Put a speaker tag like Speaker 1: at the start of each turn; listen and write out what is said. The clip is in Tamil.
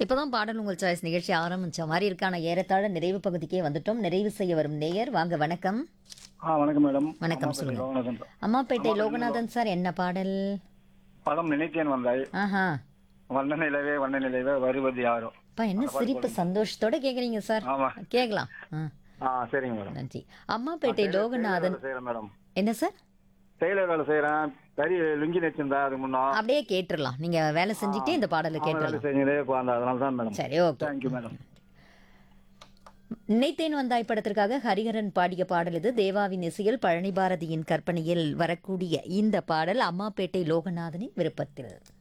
Speaker 1: இப்போதான் பாடல் உங்கள் சாய்ஸ் நிகழ்ச்சி ஆரம்பிச்ச மாதிரி இருக்கான ஏறத்தாழ நிறைவு பகுதிக்கே வந்துட்டோம் நிறைவு செய்ய வரும் நேயர் வாங்க வணக்கம்
Speaker 2: ஆ வணக்கம் மேடம்
Speaker 1: வணக்கம்,
Speaker 2: அம்மா
Speaker 1: சொல்லுங்க.
Speaker 2: பேரு லோகநாதன் சார்.
Speaker 1: அம்மாப்பேட்டை லோகநாதன் சார் என்ன பாடல்
Speaker 2: படம் நினைத்தேன் வந்தாய்
Speaker 1: ஆஹா
Speaker 2: வண்ண நிலவே வண்ண நிலவே வருவது யாரோ
Speaker 1: அப்பா என்ன சிரிப்பு சந்தோஷத்தோட கேக்குறீங்க சார்
Speaker 2: ஆமா
Speaker 1: கேட்கலாம் ஆ,
Speaker 2: ஆ சரிங்க மேடம்
Speaker 1: நன்றி அம்மாப்பேட்டை லோகநாதன்
Speaker 2: வேலை செய்யறேன் மேடம்
Speaker 1: என்ன சார்
Speaker 2: டெய்லர் வேலை செய்யறேன் பெரிய லுங்கி நச்சிருந்தா அது முன்னா
Speaker 1: அப்படியே கேட்டுறலாம் நீங்க வேலை செஞ்சுட்டே இந்த பாடலை
Speaker 2: வேலை
Speaker 1: கேட்டுறலாம்
Speaker 2: செஞ்சதே உட்காந்து அதனால தான் மேடம்
Speaker 1: சரி ஓகே
Speaker 2: தேங்க்யூ மேடம்
Speaker 1: நினைத்தேன் வந்தாய் படத்திற்காக ஹரிஹரன் பாடிய பாடல் இது தேவாவின் இசையில் பழனி பாரதியின் கற்பனையில் வரக்கூடிய இந்த பாடல் அம்மாப்பேட்டை லோகநாதனின் விருப்பத்தில்